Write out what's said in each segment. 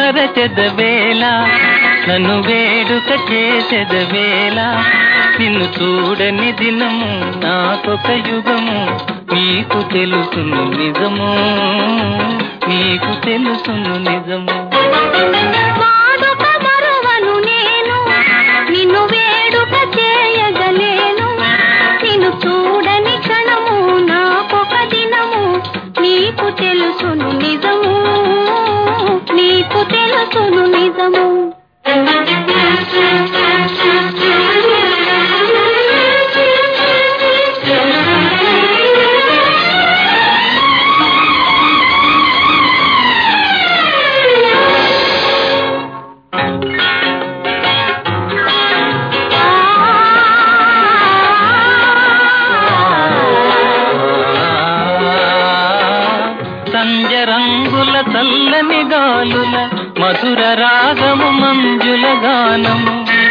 మరచెదవేళ నన్ను వేడుక చేసెదవేళ నిన్ను చూడని దినము నాకొక యుగము నీకు తెలుసును నిజము నీకు తెలుసును నిజము వాడుక మరువను నేను నిన్ను వేడుక చేయగలేను నిన్ను చూడని క్షణము నాకొక దినము నీకు తెలుసును నిజము నీకు తెలుసును నిజము సంజ రంగుల చల్లని గాలుల మధుర రాగము మంజుల గానము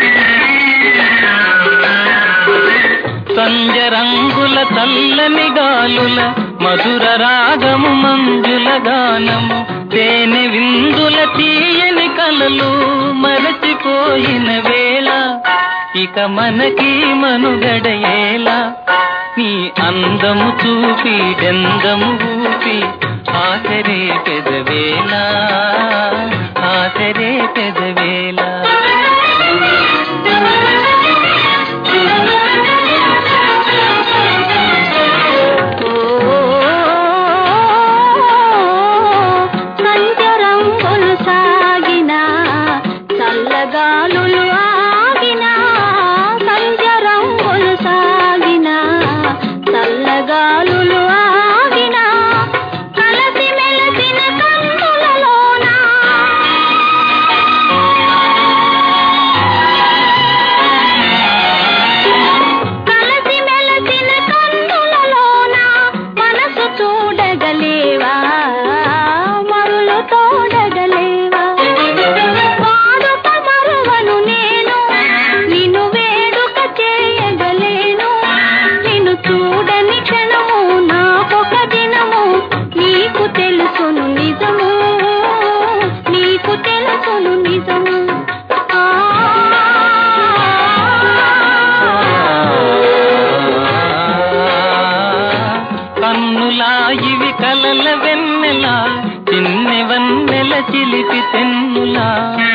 సంజ రంగుల చల్లని గాలుల మధుర రాగము మంజుల గానము తేనె విందుల తీయని కలలు మరచిపోయిన వేళ ఇక మనకి మనుగడయేలా నీ అందము చూపి గంధము ఊపి ఆసరే పెదవేళ ఆసరే పెదవేళ సంచరంగులు సాగిన చల్లగాలులు ఆగిన సంచరంగులు సాగిన చల్లగాలులు ఆగిన కలసి మెలసిన కన్నులలోన కలసి మెలసిన కన్నులలోన మనసు చూడగలేవా మరులు తోడగలేవా వాడుక మరువను నేను నిన్ను వేడుక చేయగలేను నిన్ను చూడని క్షణము నాకొక దినము నీకు తెలుసును నిజము నీకు తెలుసును నిజము ఆ కన్నులా ఇవి కలల వెన్నెల చిన్నె వన్నెల చిలిపి తెన్నులా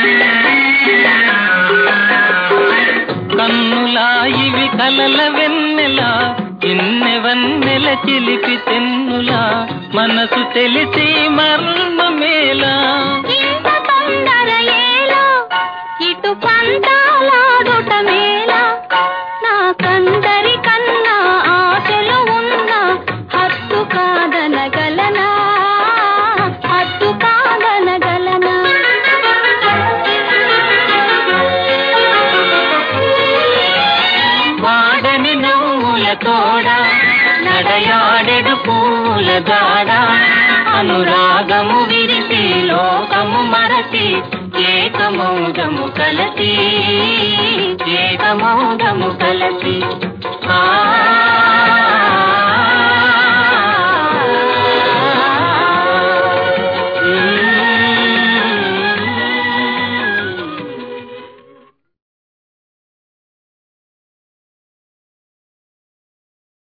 కన్నులా ఇవి కలల వెన్నెల చిన్నె వన్నెల చిలిపి తెన్నులా మనసు తెలిసి మర్మమేలా ఇంత తొందర ఏలా ఇటు పంతాలాడుట మేలా నాకందరి కన్నా ఆశలు ఉన్న హత్తు కాదనగలనా హత్తు కాదనగలనా వాడని నవ్వుల తోడ నడయాడెడు పూల దాడ అనురాగము విరిసి లోకము మరచి ఏకమౌదము కలసి ఏకమౌదము కలసి